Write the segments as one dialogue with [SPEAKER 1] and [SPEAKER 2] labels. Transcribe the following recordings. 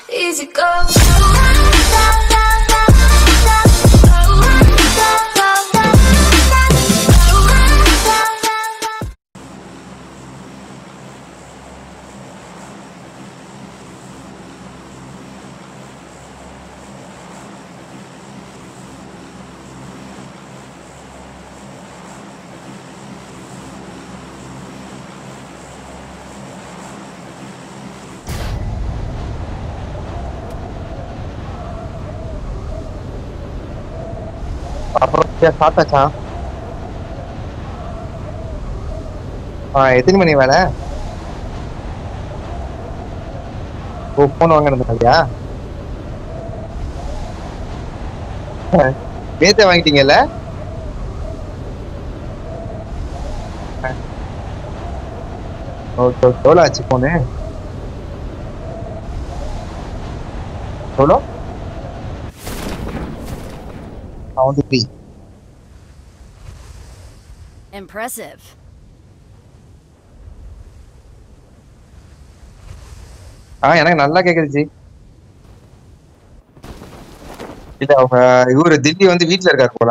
[SPEAKER 1] easy go.
[SPEAKER 2] அப்புறம் சரி, சாப்பிட்டாச்சா ஆ எத்தனை மணி வேலை ஓ ஃபோன் வாங்கினதுனாலயா நேத்தே வாங்கிட்டீங்கல்ல ஓகே ஓகே எவ்வளோ ஆச்சு ஃபோனு எவ்வளோ செவன்டி த்ரீ
[SPEAKER 3] Impressive.
[SPEAKER 2] ஆ எனக்கு நல்லா கேக்குது ஜி இல்ல அவங்க இவரு தில்லி வந்து வீட்ல இருக்காரு போல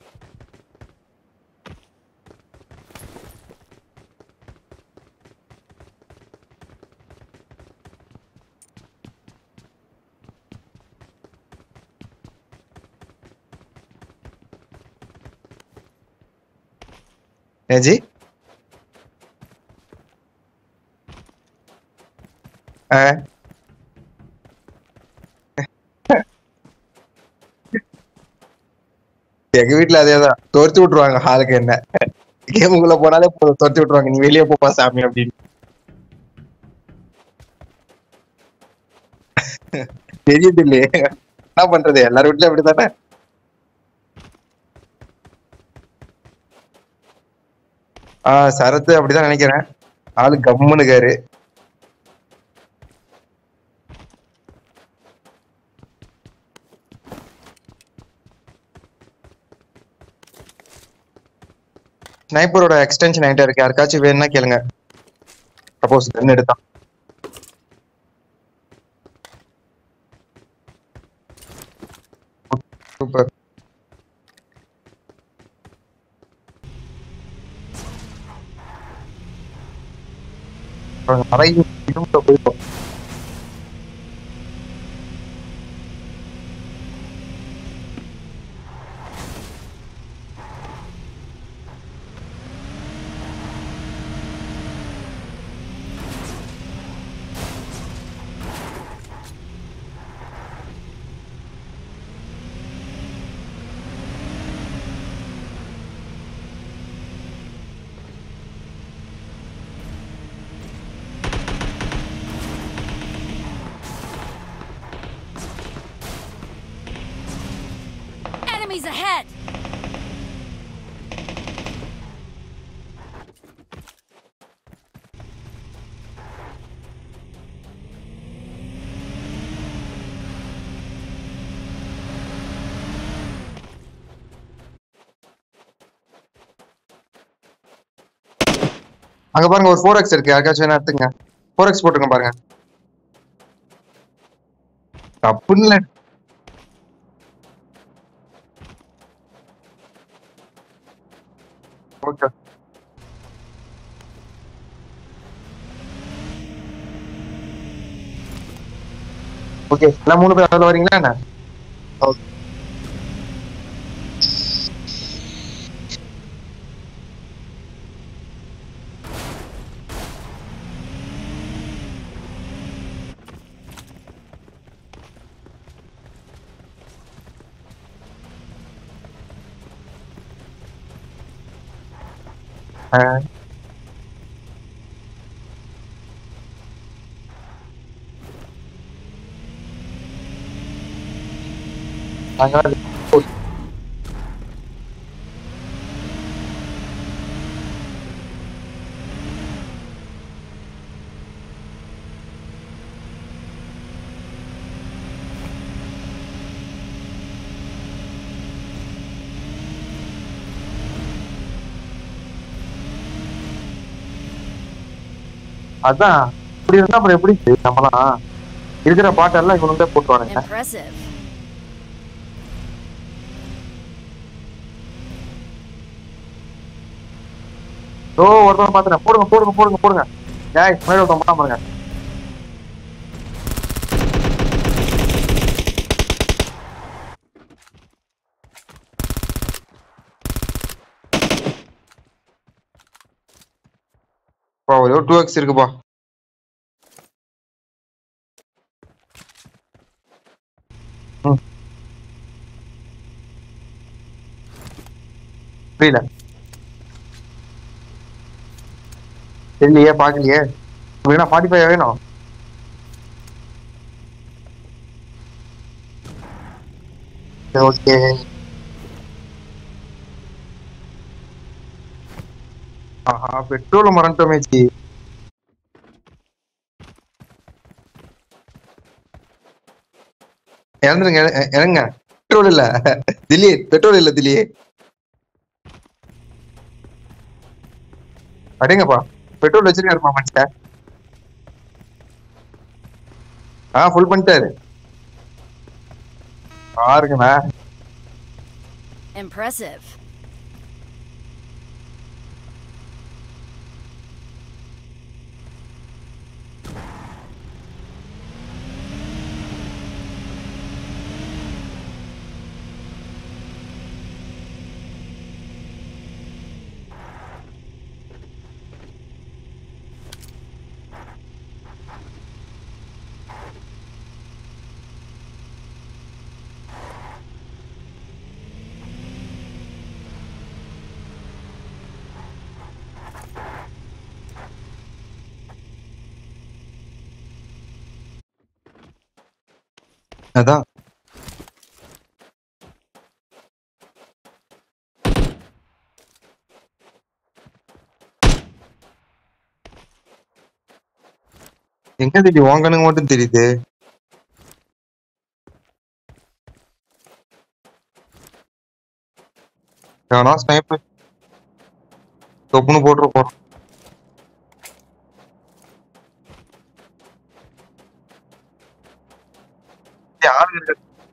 [SPEAKER 2] ஏன் ஜி ஆ எங்க வீட்ல அதேதான் துரத்தி விட்டுருவாங்க ஹாலுக்கு என்ன கேமுக்குள்ள போனாலே போதும் துரத்தி விட்டுருவாங்க நீ வெளியே போப்பா சாமி அப்படின்னு தெரியுது இல்லையே என்ன பண்றது எல்லார் வீட்லயும் அப்படித்தானே ஆஹ் சரத்து அப்படிதான் நினைக்கிறேன் ஆளு கம்முனுக்காரு ஸ்னைப்பரோட எக்ஸ்டென்ஷன் என்கிட்ட இருக்கு யாருக்காச்சும் வேணும்னா கேளுங்க சப்போஸ் கன் எடுத்தா சூப்பர் நிறைய இரும்புல போயிடும்
[SPEAKER 3] Enemies ahead!
[SPEAKER 2] அங்க பாருங்க ஒரு ஃபோர் எக்ஸ் இருக்கு யாருக்காச்சும் வேணா எடுத்துங்க ஃபோர் எக்ஸ் போட்டுங்க பாருங்க தப்புன்னு இல்ல. ஓகே ஓகே எல்லாம் மூணு பேர் அதில் வரீங்களா என்ன ஓகே ஆ நாங்க அதான் இப்படி இருந்தா அப்புறம் எப்படி நம்மலாம் இருக்கிற பாட்டெல்லாம் இவனுங்க போட்டுவானுங்க
[SPEAKER 3] Impressive.
[SPEAKER 2] ஓ ஒருத்தவங்க பாத்துறேன் போடுங்க போடுங்க போடுங்க போடுங்க ஏய் மேல ஒருத்தவங்க போடாம பாருங்க பா ஒரே டூ எக்ஸ் இருக்குப்பா ம். புரியல தெரியலையே பாக்கலையே வேணா ஃபார்ட்டி ஃபைவ் வேணும் ஓகே ஆஹா பெட்ரோல் மறந்துட்டோமே ஜி இறந்துருங்க இற- இறங்க பெட்ரோல் இல்ல தில்லி பெட்ரோல் இல்ல தில்லி அடேங்கப்பா பெட்ரோல் வச்சிருக்காருப்பா மனுஷன் ஆ ஃபுல் பண்ணிட்டாரு பாருங்கண்ணா
[SPEAKER 3] Impressive.
[SPEAKER 2] அதான் எங்க திடீர் வாங்கணுங்க மட்டும் தெரியுது வேணா ஸ்னைப்பர் தொப்புன்னு போட்டுற போறோம் யாரு இருக்கு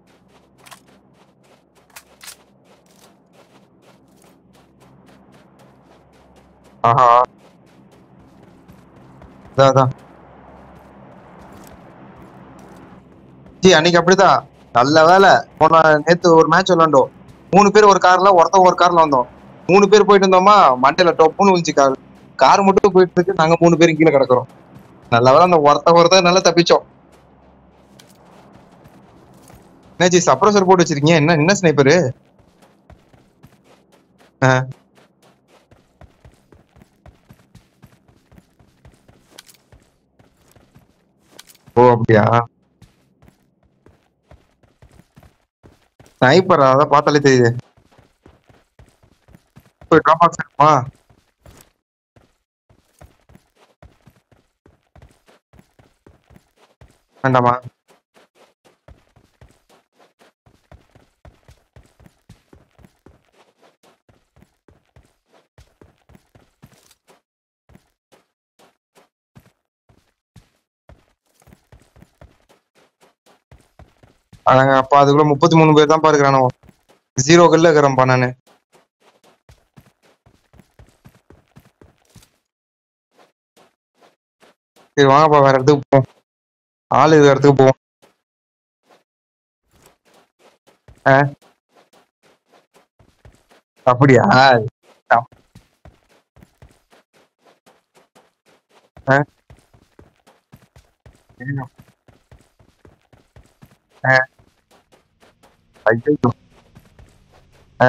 [SPEAKER 2] ஆஹா அதான் அதான் ஜி அன்னைக்கு அப்படிதான் நல்ல வேலை போன நேத்து ஒரு மேட்ச் விளாண்டோம் மூணு பேர் ஒரு கார்ல ஒருத்தன் ஒரு கார்ல வந்தோம் மூணு பேர் போயிட்டு இருந்தோமா மண்டையில டொப்புன்னு விழுந்துச்சு கார் கார் மட்டும் போயிட்டு இருக்கு நாங்க மூணு பேரும் கீழே கிடக்குறோம் நல்ல வேலை அந்த ஒருத்த ஒருத்தர் நல்லா தப்பிச்சோம் என்ன ஜி சப்ரஸர் போட்டு வச்சிருக்கீங்க என்ன என்ன ஸ்னைப்பரு ஓ அப்படியா ஸ்னைப்பரா அதான் பார்த்தாலே தெரியுது போய் ட்ராப் பாக்ஸ் இருக்குமா வேண்டாமா அதாங்க அப்ப அதுக்குள்ள முப்பத்தி மூணு பேர் தான் பாருக்கிறானோ ஜீரோ கல்ல இருக்கிறேன்ப்பா நானு சரி வாங்கப்பா வேற இடத்துக்கு போவோம் ஆள் இருக்கிற இடத்துக்கு போவோம் ஆ? அப்படியா அப்~ ஆ? ஐயோ. ஆ. ஐயோ. ஆ.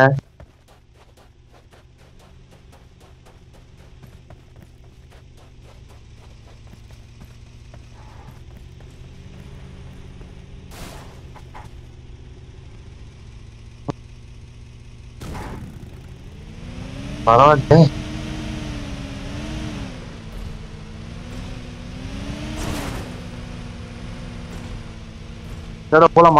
[SPEAKER 2] பரவாயில்லையே சரி போலாமா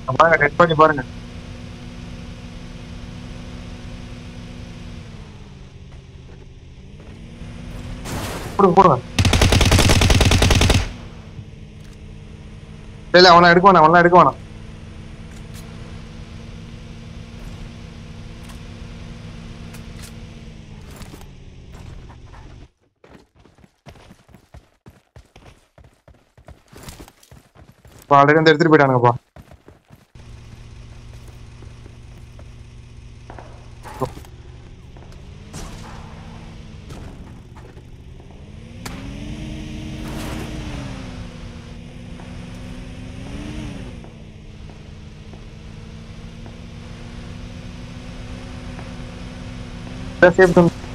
[SPEAKER 2] பாருங்க டெட் பண்ணி பாருங்க போடுங்க போடுங்க இல்ல, இல்ல அவனை எடுக்க வேணாம் அவனை எடுக்க வேணாம் ஆல்ரெடி வந்து எடுத்துட்டு போயிட்டானுங்கப்பா சேஃப்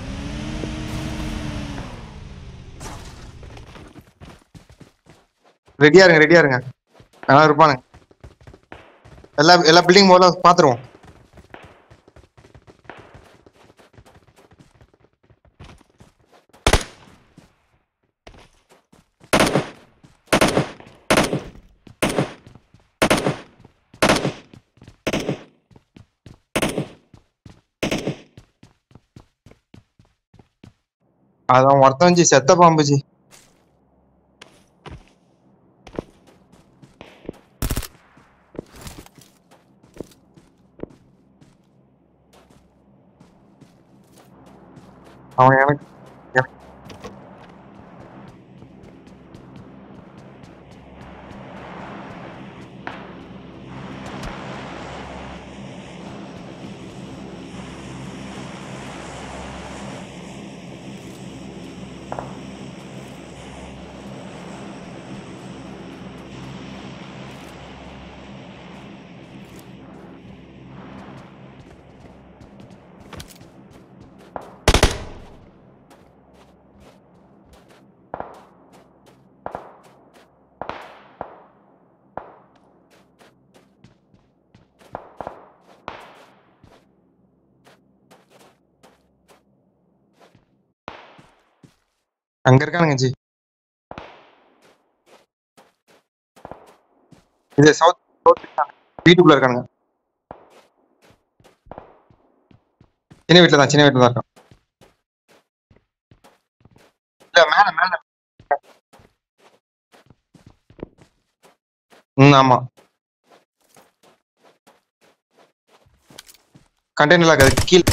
[SPEAKER 2] ரெடியா இருங்க ரெடியா இருங்க நல்லா இருப்பானுங்க எல்லா எல்லா பில்டிங் முதல்ல பாத்துருவோம் அதான் ஒருத்தன் ஜி செத்த பாம்பு ஜி அவன் எனக்கு எனக்கு- அங்க இருக்கானுங்க ஜி இது சவுத் சவுத் வீட்டுக்குள்ள இருக்கானுங்க சின்ன வீட்டுல தான் சின்ன வீட்டுல தான் இருக்கான் இல்ல மேல மேல ம் ஆமா கண்டெய்னர்ல இருக்காது கீழ்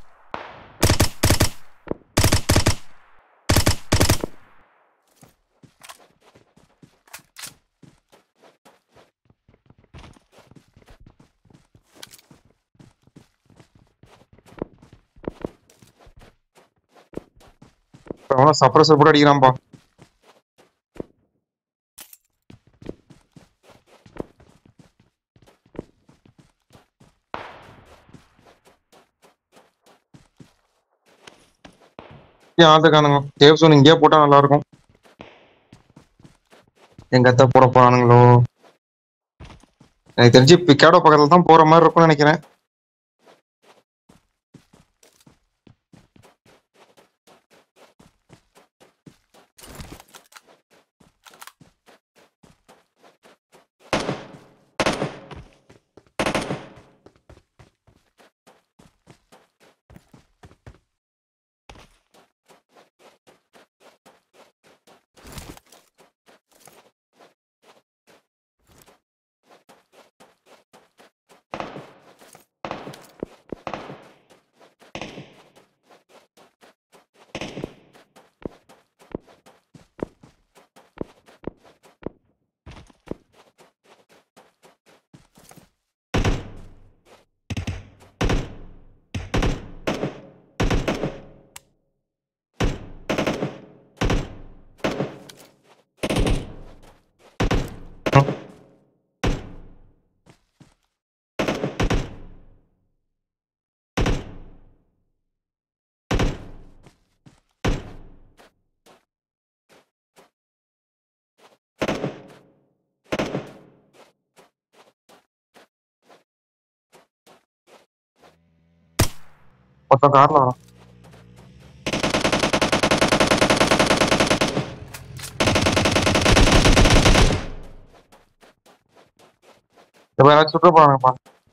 [SPEAKER 2] அவன சப்ரஸர் போட்டு அடிக்கிறான்பா ஏன் ஆள் இருக்கானுங்க சேஃப் சோன் இங்கேயே போட்டா நல்லா இருக்கும் எங்கத்த போட போறானுங்களோ எனக்கு தெரிஞ்சு பிக்காடோ பக்கத்துல தான் போற மாதிரி இருக்கும்னு நினைக்கிறேன் ஒருத்தன் கார்ல வரான் இப்ப யாராச்சும் சுற்ற போறாங்கப்பா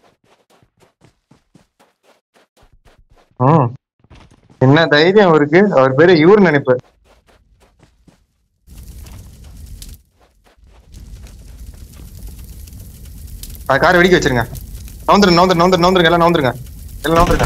[SPEAKER 2] ம் என்ன தைரியம் அவருக்கு அவர் பேரு இவர் நினைப்பு கார் வெடிக்க வச்சிருங்க நவுந்துருங்க நவுந்துரு நவுந்துரு நவுந்துருங்க எல்லாம் நவுந்துருங்க எல்லாம் நவுந்துருங்க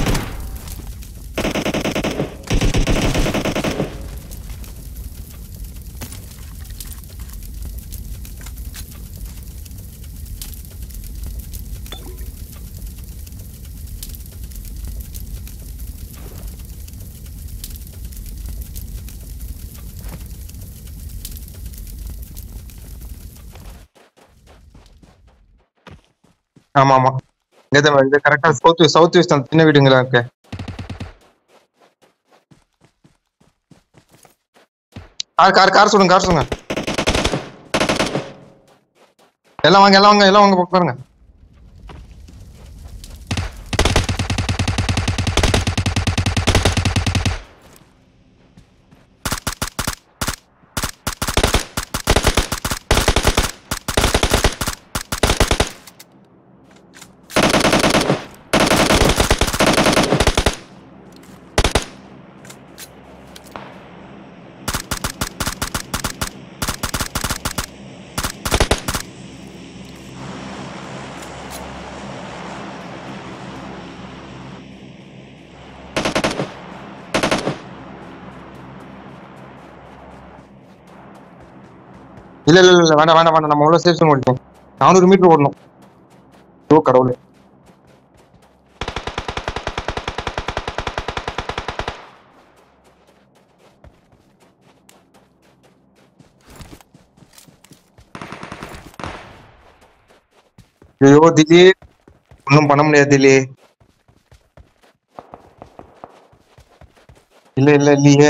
[SPEAKER 2] ஆமா ஆமா இங்க இது கரெக்டா சவுத் சவுத் வெஸ்ட் அந்த சின்ன வீடுங்களா இருக்கு கார் கார் கார் சொல்லுங்க கார் சொல்லுங்க எல்லாம் வாங்க எல்லாம் வாங்க எல்லாம் வாங்க பாருங்க இல்ல இல்ல இல்ல வேண்டாம் வேண்டாம் வேண்டாம் நம்ம உள்ள சேஃப் zone ஓடிட்டோம் நானூறு மீட்டர் ஓடணும் ஓ கடவுளே ஐயோ திலி ஒன்றும் பண்ண முடியாது திலி இல்ல இல்ல இல்லையே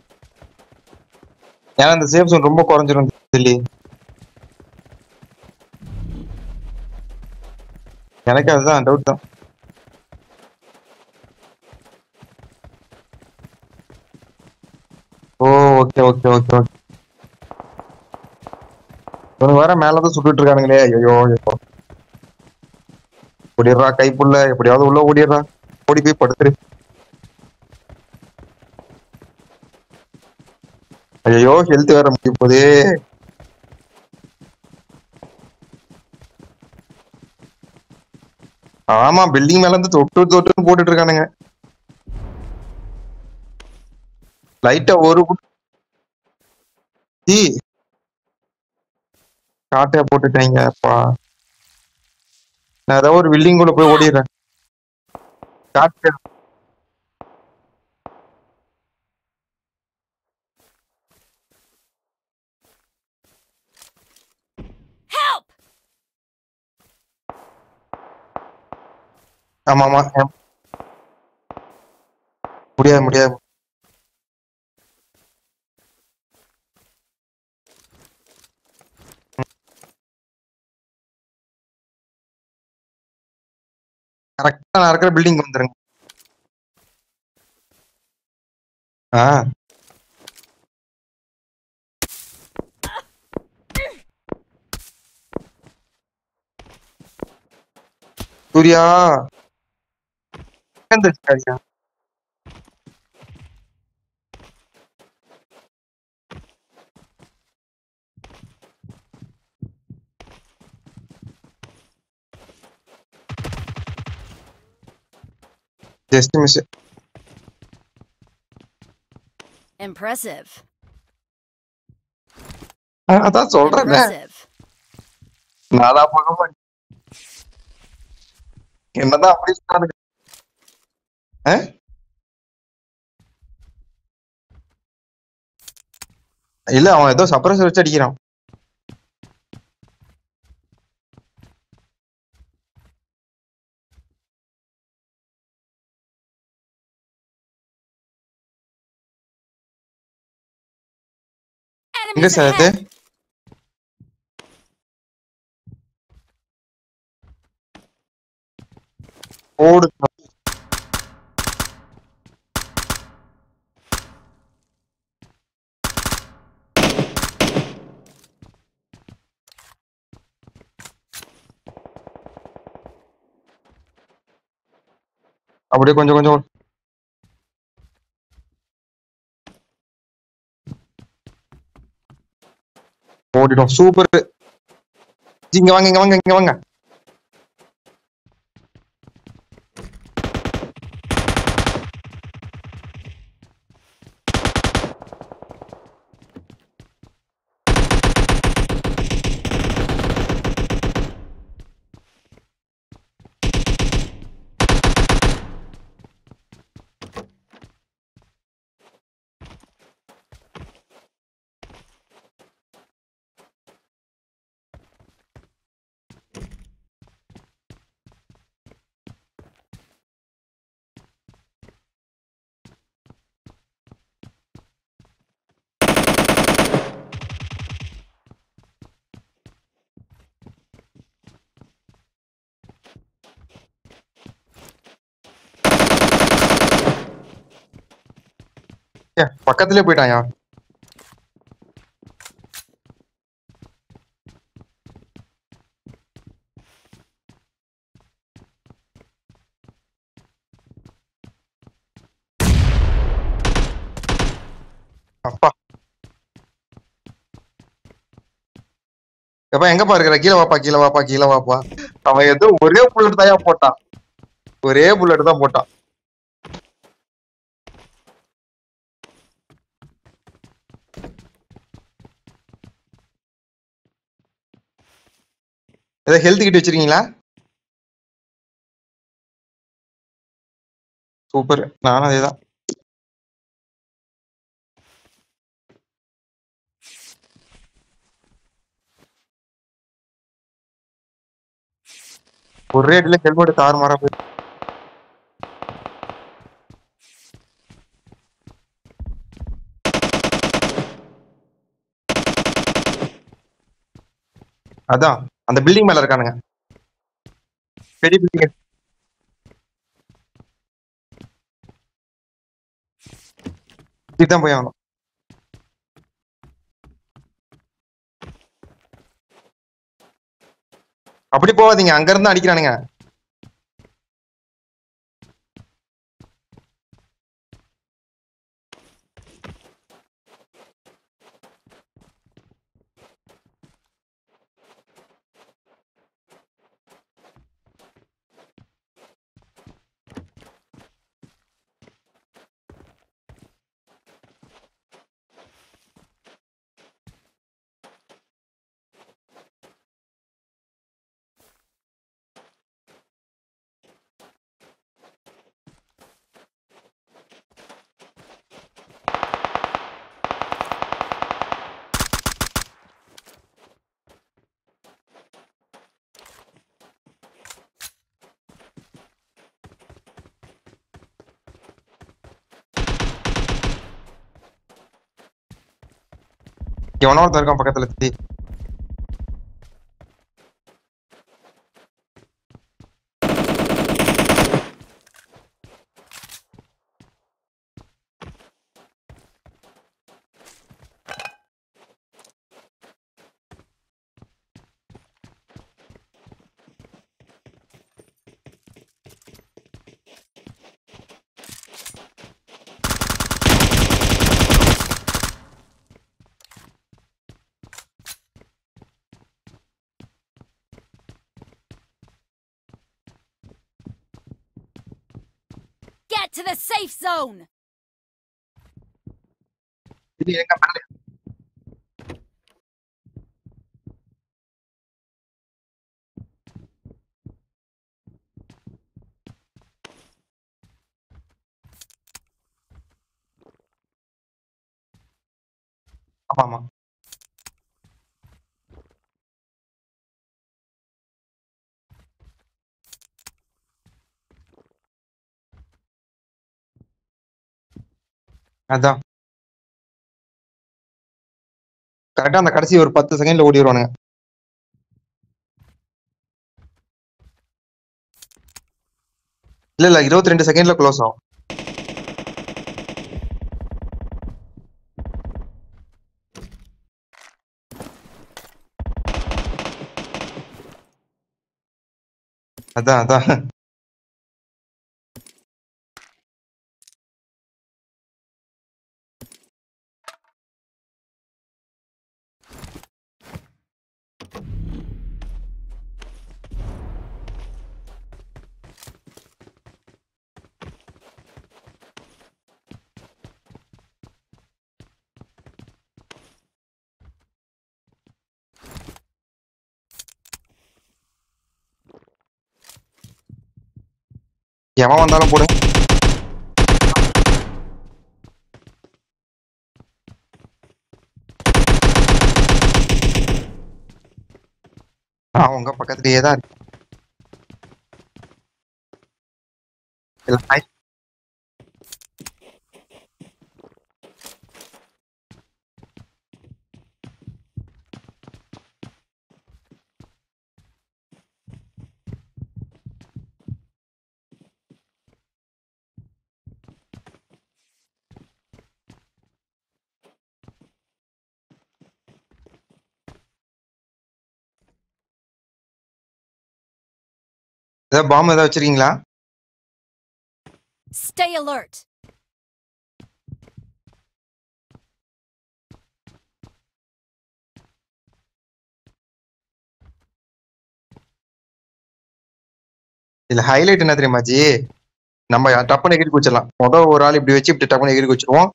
[SPEAKER 2] ஏன்னா இந்த சேஃப் zone ரொம்ப குறைஞ்சிரும் தில்லி எனக்கு அதுதான் டவுட் தான் oh okay okay okay okay இவனுக்கு வேற மேலதான் சுட்டுட்டு இருக்கானுங்களே ஐயோ ஐயோ ஓடிடுறா கைப்புள்ள எப்படியாவது உள்ள ஓடிடுறா ஓடி போய் படுத்துரு ஐயோ ஹெல்த் வேற முடிய போதே ஆமா பில்டிங் மேல இருந்து தொட்டு தொட்டுன்னு போட்டுட்டு இருக்கானுங்க லைட்டா ஒரு குட்- டீ காட்டையா போட்டுட்டாங்க அப்பா நான் ஏதாவது ஒரு பில்டிங் குள்ள போய் ஓடிடுறேன் காட்டு
[SPEAKER 3] Help!
[SPEAKER 2] ஆமா ஆமா ஆம். முடியாது முடியாது கரெக்டா நான் இருக்கிற பில்டிங் வந்துருங்க ஆ சூர்யா எந்திரிச்சிட்டாரியா ஜஸ்ட் மிஸ்
[SPEAKER 3] Impressive.
[SPEAKER 2] அதான் சொல்றேன்
[SPEAKER 3] Impressive.
[SPEAKER 2] நானா பார்க்க மாட்டேன் என்னதான் அப்படி சொன்னானுங்க ஆ? இல்ல அவன் ஏதோ சப்ரஸர் வச்சு அடிக்கிறான் எங்க
[SPEAKER 3] Enemies
[SPEAKER 2] சார் அது
[SPEAKER 3] ahead!
[SPEAKER 2] ஓடு அப்படியே கொஞ்சம் கொஞ்சம் ஓடு. ஓடிடும் சூப்பர் இங்க வாங்க இங்க வாங்க இங்க வாங்க ஏ, பக்கத்துலயே போயிட்டாயா அப்பா எப்பா எங்கப்பா இருக்கிற கீழே வாப்பா கீழே வாப்பா கீழே வாப்பா அவன் ஏதோ ஒரே புல்லட் தாயா போட்டான் ஒரே புல்லட் தான் போட்டான் ஏதோ ஹெல்த் கிட் வச்சிருக்கீங்களா சூப்பர் நானும் அதேதான் ஒரே அடியில ஹெல்மெட் தாறு மாறா போய் அதான் அந்த பில்டிங் மேல இருக்கானுங்க பெரிய பில்டிங் இதுதான் போய் ஆகணும் அப்படி போகாதீங்க அங்க இருந்து அடிக்கிறானுங்க எவனோ ஒருத்தன் இருக்கான் பக்கத்துல சுத்தி
[SPEAKER 3] Get to the safe zone!
[SPEAKER 2] இது எங்க மேல ஆமா ஆமா அதான் கரெக்டா அந்த கடைசி ஒரு பத்து செகண்ட்ல ஓடி வருவானுங்க இல்ல இல்ல இருபத்தி ரெண்டு செகண்ட்ல க்ளோஸ் ஆகும் அதான் அதான் எவன் வந்தாலும் போடு அவங்க பக்கத்துலயே தான் இருக்கு இல்ல, ஹை- ஏதாவது பாம்பு ஏதாவது வச்சிருக்கீங்களா
[SPEAKER 3] Stay alert.
[SPEAKER 2] இதுல ஹைலைட் என்ன தெரியுமா ஜி நம்ம டப்புன்னு எகிரி குச்சிடலாம் மொதல் ஒரு ஆள் இப்படி வச்சு இப்படி டப்புன்னு எகிரி குச்சிருவோம்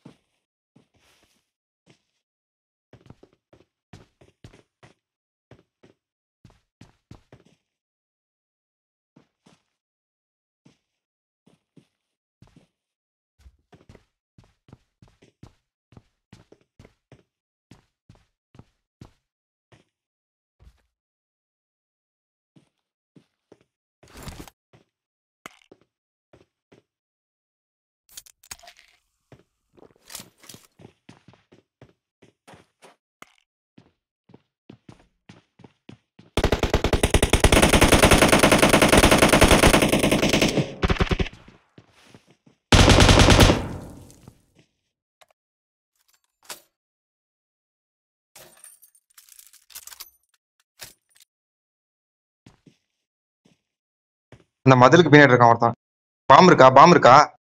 [SPEAKER 2] அந்த மதிலுக்கு பின்னாடி இருக்கான் ஒருத்தன் பாம்பு இருக்கா பாம்பு இருக்கா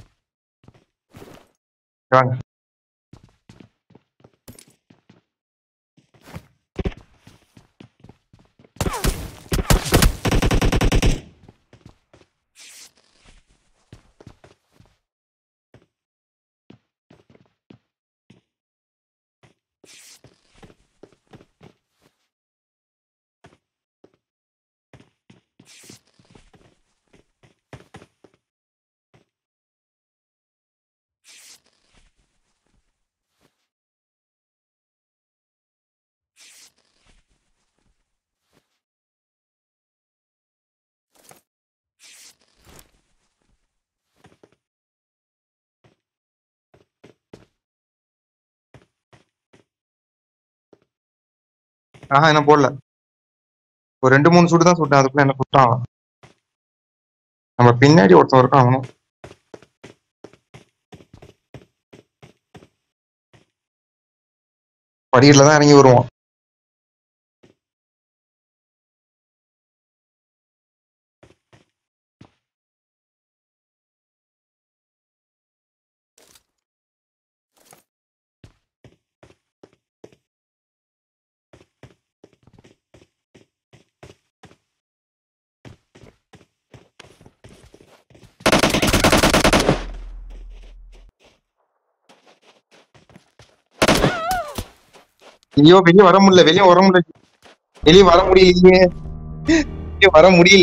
[SPEAKER 2] வாங்க ஆஹா என்ன போடல ஒரு ரெண்டு மூணு சுட்டு தான் சுட்டேன் அதுக்குள்ள என்ன சுட்டான் அவன். நம்ம பின்னாடி ஒருத்தன் இருக்கான் அவனும் படியில தான் இறங்கி வருவான் ஐயோ வெளியே வர முடியல வெளியே வர முடியல வெளியே வர முடியலையே வெளியே வர முடியல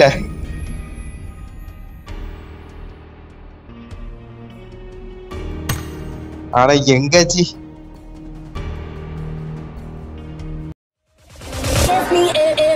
[SPEAKER 2] ஆனா எங்காச்சி
[SPEAKER 1] Give me a, a